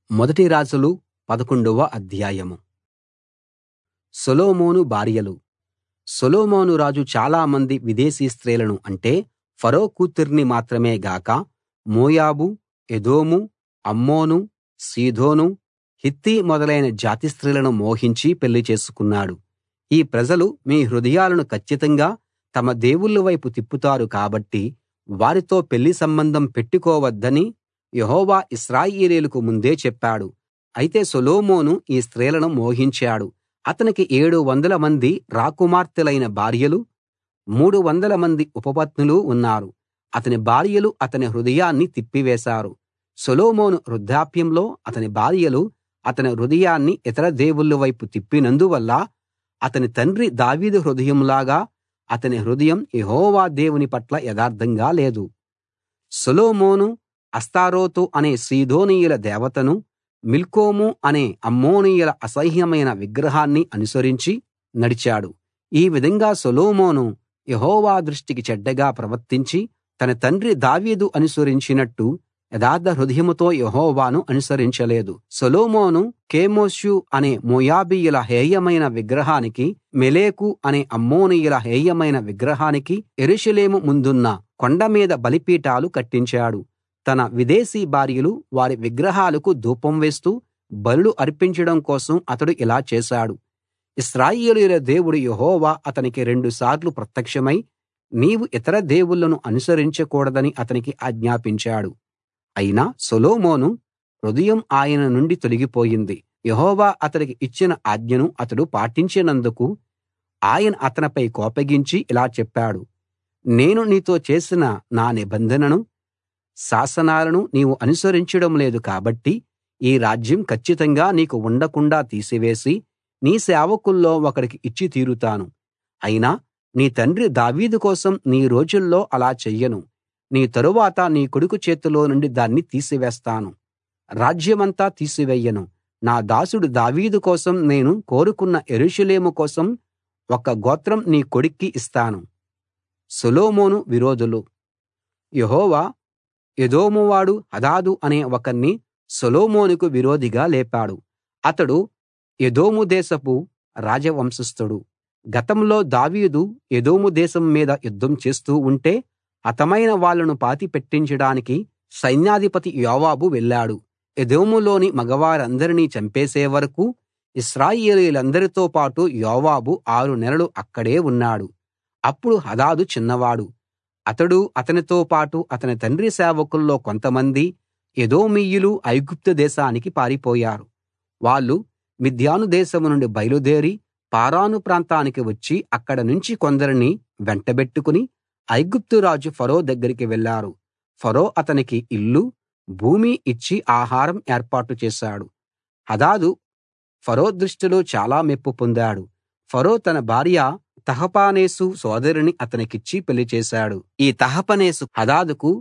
మొదటి రాజులు పదకొండవ అధ్యాయం సొలొమోను భార్యలు సొలొమోను రాజు చాలామంది విదేశీ స్త్రీలను అంటే ఫరో కూతుర్ని మాత్రమే గాక మోయాబు ఎదోము అమ్మోను సీదోను హిత్తీ మొదలైన జాతి స్త్రీలను మోహించి పెళ్లి చేసుకున్నాడు ఈ ప్రజలు మీ హృదయాలను కచ్చితంగా తమ దేవుళ్ళ వైపు తిప్పుతారు కాబట్టి వారితో పెళ్లి సంబంధం పెట్టుకోవద్దని యెహోవా ఇశ్రాయేలీయులకు ముందే చెప్పాడు అయితే సొలొమోను ఈ స్త్రీలను మోహించాడు అతనికి ఏడు వందల మంది రాకుమార్తెలైన భార్యలు మూడు వందల మంది ఉపపత్నులు ఉన్నారు అతని భార్యలు అతని హృదయాన్ని తిప్పివేశారు సొలొమోను వృద్ధాప్యంలో అతని భార్యలు అతని హృదయాన్ని ఇతర దేవుళ్ళ వైపు తిప్పినందువల్ల అతని తండ్రి దావీదు హృదయంలాగా అతని హృదయం యెహోవా దేవుని పట్ల యథార్థంగా లేదు సొలొమోను అష్తారోతు అనే సీదోనీయుల దేవతను మిల్కోము అనే అమ్మోనీయుల అసహ్యమైన విగ్రహాన్ని అనుసరించి నడిచాడు ఈ విధంగా సొలొమోను యెహోవా దృష్టికి చెడ్డగా ప్రవర్తించి తన తండ్రి దావీదు అనుసరించినట్టు యథార్థ హృదయంతో యెహోవాను అనుసరించలేదు సొలొమోను కెమోషు అనే మోయాబీయుల హేయమైన విగ్రహానికి మెలెకు అనే అమ్మోనీయుల హేయమైన విగ్రహానికి యెరూషలేము ముందున్న కొండ మీద బలిపీఠాలు కట్టించాడు తన విదేశీ భార్యలు వారి విగ్రహాలకు ధూపం వేస్తూ బలులు అర్పించడం కోసం అతడు ఇలా చేశాడు ఇశ్రాయేలీయుల దేవుడు యెహోవా అతనికి రెండుసార్లు ప్రత్యక్షమై నీవు ఇతర దేవుళ్ళను అనుసరించకూడదని అతనికి ఆజ్ఞాపించాడు అయినా సొలొమోను హృదయం ఆయన నుండి తొలగిపోయింది యెహోవా అతనికి ఇచ్చిన ఆజ్ఞను అతడు పాటించినందుకు ఆయన అతనిపై కోపగించి ఇలా చెప్పాడు నేను నీతో చేసిన నా నిబంధనను శాసనాలను నీవు అనుసరించడం లేదు కాబట్టి ఈ రాజ్యం కచ్చితంగా నీకు ఉండకుండాా తీసివేసి నీ సేవకుల్లో ఒకడికి ఇచ్చి తీరుతాను అయినా నీ తండ్రి దావీదు కోసం నీ రోజుల్లో అలా చెయ్యను నీ తరువాత నీ కొడుకు చేతిలో నుండి దాన్ని తీసివేస్తాను రాజ్యమంతా తీసివేయను నా దాసుడు దావీదు కోసం నేను కోరుకున్న యెరూషలేము కోసం ఒక గోత్రం నీ కొడుక్కి ఇస్తాను సొలొమోను విరోధులు యెహోవా ఎదోమువాడు హదదు అనే ఒకణ్ణి సొలొమోనుకు విరోధిగా లేపాడు అతడు ఎదోము దేశపు రాజవంశస్థుడు గతంలో దావీదు ఎదోము దేశం మీద యుద్ధం చేస్తూ ఉంటే హతమైన వాళ్ళను పాతిపెట్టించడానికి సైన్యాధిపతి యోవాబు వెళ్ళాడు ఎదోములోని మగవారందరినీ చంపేసే వరకూ ఇశ్రాయేలీయులందరితో పాటు యోవాబు ఆరు నెలలు అక్కడే ఉన్నాడు అప్పుడు హదదు చిన్నవాడు అతడూ అతనితో పాటు అతని తండ్రి సేవకుల్లో కొంతమంది ఎదోమీయులు ఐగుప్తు దేశానికి పారిపోయారు వాళ్ళు మిద్యాను దేశం నుండి బయలుదేరి పారాను ప్రాంతానికి వచ్చి అక్కడ నుంచి కొందరిని వెంటబెట్టుకుని ఐగుప్తు రాజు ఫరో దగ్గరికి వెళ్ళారు ఫరో అతనికి ఇల్లు భూమి ఇచ్చి ఆహారం ఏర్పాటు చేశాడు హదదు ఫరో దృష్టిలో చాలా మెప్పు పొందాడు ఫరో తన భార్య తహపనేసు సోదరిని అతనికిచ్చి పెళ్లి చేశాడు ఈ తహపనేసు హదదుకు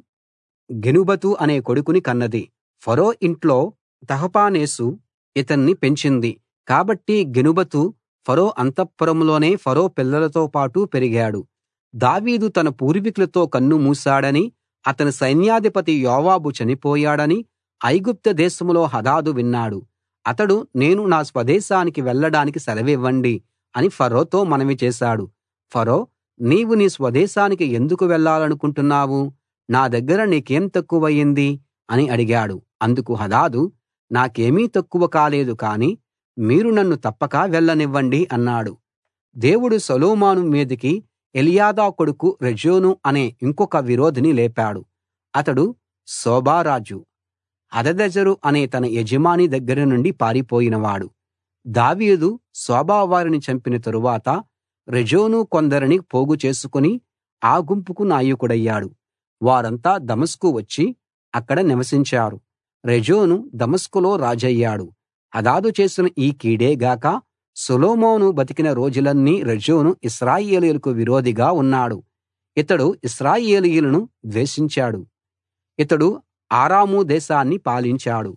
గెనుబతు అనే కొడుకుని కన్నది ఫరో ఇంట్లో తహపనేసు ఇతన్ని పెంచింది కాబట్టి గెనుబతు ఫరో అంతఃపురంలోనే ఫరో పిల్లలతో పాటు పెరిగాడు దావీదు తన పూర్వీకులతో కన్ను మూశాడని అతని సైన్యాధిపతి యోవాబు చనిపోయాడని ఐగుప్తు దేశంలో హదదు విన్నాడు అతడు నేను నా స్వదేశానికి వెళ్ళడానికి సెలవివ్వండి అని ఫరోతో మనవి చేశాడు ఫరో నీవు నీ స్వదేశానికి ఎందుకు వెళ్ళాలనుకుంటున్నావు నా దగ్గర నీకేం తక్కువయింది అని అడిగాడు అందుకు హదదు నాకేమీ తక్కువ కాలేదు కానీ మీరు నన్ను తప్పక వెళ్ళనివ్వండి అన్నాడు దేవుడు సొలొమోను మీదికి ఎల్యాదా కొడుకు రెజోను అనే ఇంకొక విరోధిని లేపాడు అతడు సోబారాజు హదదెజరు అనే తన యజమాని దగ్గర నుండి పారిపోయినవాడు దావీదు సోబా వారిని చంపిన తరువాత రెజోను కొందరిని పోగు చేసుకుని ఆ గుంపుకు నాయకుడయ్యాడు వారంతా దమస్కు వచ్చి అక్కడ నివసించారు రెజోను దమస్కులో రాజయ్యాడు హదదు చేసిన ఈ కీడే గాక సొలొమోను బతికిన రోజులన్నీ రెజోను ఇశ్రాయేలీయులకు విరోధిగా ఉన్నాడు ఇతడు ఇశ్రాయేలీయులను ద్వేషించాడు ఇతడు ఆరాము దేశాన్ని పాలించాడు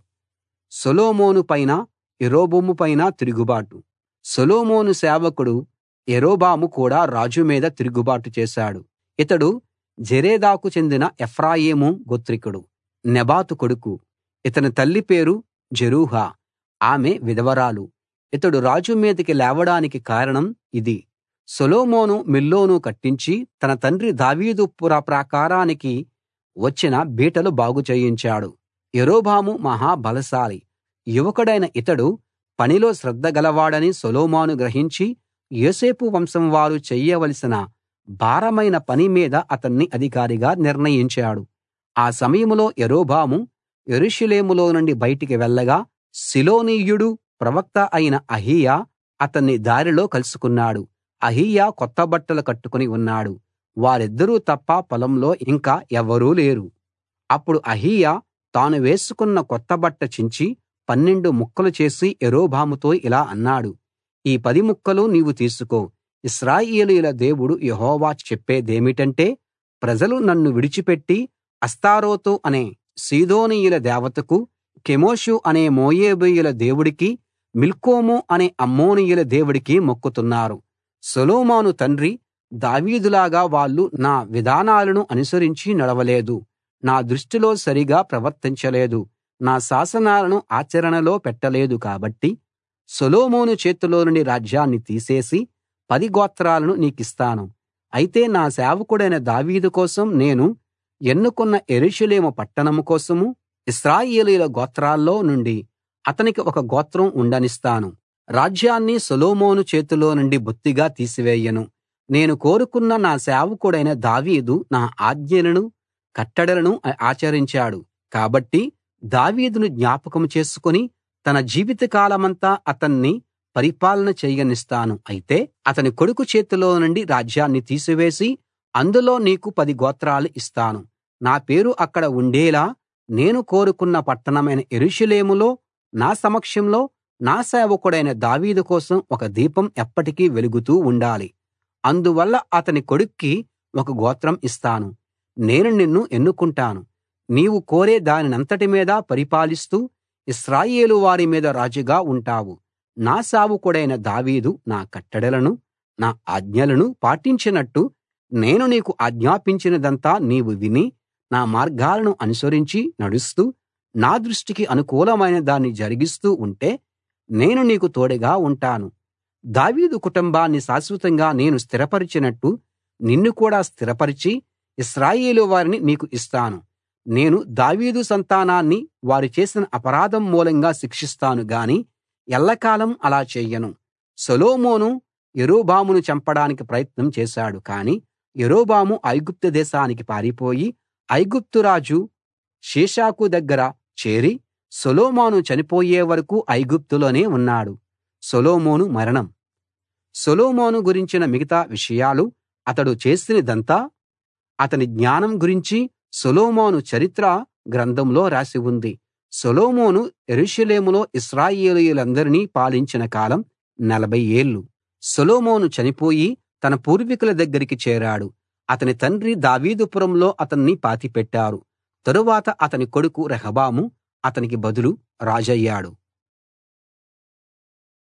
సొలొమోను పైన యరొబాము పైన తిరుగుబాటు సొలొమోను సేవకుడు యరొబాము కూడా రాజు మీద తిరుగుబాటు చేశాడు ఇతడు జెరేదాకు చెందిన ఎఫ్రాయిము గోత్రికుడు నెబాతు కొడుకు ఇతని తల్లి పేరు జెరూహా ఆమె విధవరాలు ఇతడు రాజు మీదికి లేవడానికి కారణం ఇది సొలొమోను మిల్లోను కట్టించి తన తండ్రి దావీదు పుర ప్రాకారానికి వచ్చిన బీటలు బాగు చేయించాడు యరొబాము మహా బలశాలి యువకుడైన ఇతడు పనిలో శ్రద్ధ గలవాడని సొలొమోను గ్రహించి యోసేపు వంశం వారు చెయ్యవలసిన భారమైన పని మీద అతన్ని అధికారిగా నిర్ణయించాడు ఆ సమయంలో యరొబాము యెరూషలేములో నుండి బయటికి వెళ్ళగా షిలోనీయుడు ప్రవక్త అయిన అహీయా అతన్ని దారిలో కలుసుకున్నాడు అహీయా కొత్త బట్టలు కట్టుకుని ఉన్నాడు వారిద్దరూ తప్ప పొలంలో ఇంకా ఎవరూ లేరు అప్పుడు అహీయా తాను వేసుకున్న కొత్త బట్ట చించి పన్నెండు ముక్కలు చేసి యరొబాముతో ఇలా అన్నాడు ఈ పది ముక్కలు నీవు తీసుకో ఇశ్రాయేలీయుల దేవుడు యెహోవా చెప్పేదేమిటంటే ప్రజలు నన్ను విడిచిపెట్టి అష్తారోతు అనే సీదోనీయుల దేవతకు కెమోషు అనే మోయాబీయుల దేవుడికి మిల్కోము అనే అమ్మోనీయుల దేవుడికి మొక్కుతున్నారు సొలొమోను తండ్రి దావీదులాగా వాళ్ళు నా విధానాలను అనుసరించి నడవలేదు నా దృష్టిలో సరిగా ప్రవర్తించలేదు నా శాసనాలను ఆచరణలో పెట్టలేదు కాబట్టి సొలొమోను చేతిలో నుండి రాజ్యాన్ని తీసేసి పది గోత్రాలను నీకిస్తాను అయితే నా సేవకుడైన దావీదు కోసం నేను ఎన్నుకున్న యెరూషలేము పట్టణం కోసము ఇశ్రాయేలీయుల గోత్రాల్లో నుండి అతనికి ఒక గోత్రం ఉండనిస్తాను రాజ్యాన్ని సొలొమోను చేతిలో నుండి బొత్తిగా తీసివేయను నేను కోరుకున్న నా సేవకుడైన దావీదు నా ఆజ్ఞలను కట్టడలను ఆచరించాడు కాబట్టి దావీదును జ్ఞాపకం చేసుకుని తన జీవితకాలమంతా అతన్ని పరిపాలన చేయనిస్తాను అయితే అతని కొడుకు చేతిలో నుండి రాజ్యాన్ని తీసివేసి అందులో నీకు పది గోత్రాలు ఇస్తాను నా పేరు అక్కడ ఉండేలా నేను కోరుకున్న పట్టణమైన యెరూషలేములో నా సమక్షంలో నా సేవకుడైన దావీదు కోసం ఒక దీపం ఎప్పటికీ వెలుగుతూ ఉండాలి అందువల్ల అతని కొడుక్కి ఒక గోత్రం ఇస్తాను నేను నిన్ను ఎన్నుకుంటాను నీవు కోరే దానినంతటి మీద పరిపాలిస్తూ ఇశ్రాయేలు వారి మీద రాజుగా ఉంటావు నా సేవకుడైన దావీదు నా కట్టడలను నా ఆజ్ఞలను పాటించినట్టు నేను నీకు ఆజ్ఞాపించినదంతా నీవు విని నా మార్గాలను అనుసరించి నడుస్తూ నా దృష్టికి అనుకూలమైన దాన్ని జరిగిస్తూ ఉంటే నేను నీకు తోడుగా ఉంటాను దావీదు కుటుంబాన్ని శాశ్వతంగా నేను స్థిరపరిచినట్టు నిన్ను కూడా స్థిరపరిచి ఇశ్రాయేలు వారిని నీకు ఇస్తాను నేను దావీదు సంతానాన్ని వారు చేసిన అపరాధం మూలంగా శిక్షిస్తాను గాని ఎల్లకాలం అలా చెయ్యను సొలొమోను యరొబామును చంపడానికి ప్రయత్నం చేశాడు కానీ యరొబాము ఐగుప్తు దేశానికి పారిపోయి ఐగుప్తు రాజు షీషాకు దగ్గర చేరి సొలొమోను చనిపోయే వరకూ ఐగుప్తులోనే ఉన్నాడు సొలొమోను మరణం సొలొమోను గురించిన మిగతా విషయాలు అతడు చేసినదంతా అతని జ్ఞానం గురించి సొలొమోను చరిత్ర గ్రంథంలో రాసి ఉంది సొలొమోను యెరూషలేములో ఇశ్రాయేలీయులందరినీ పాలించిన కాలం నలభై ఏళ్ళు సొలొమోను చనిపోయి తన పూర్వీకుల దగ్గరికి చేరాడు అతని తండ్రి దావీదుపురంలో అతన్ని పాతిపెట్టారు తరువాత అతని కొడుకు రెహబాము అతనికి బదులు రాజయ్యాడు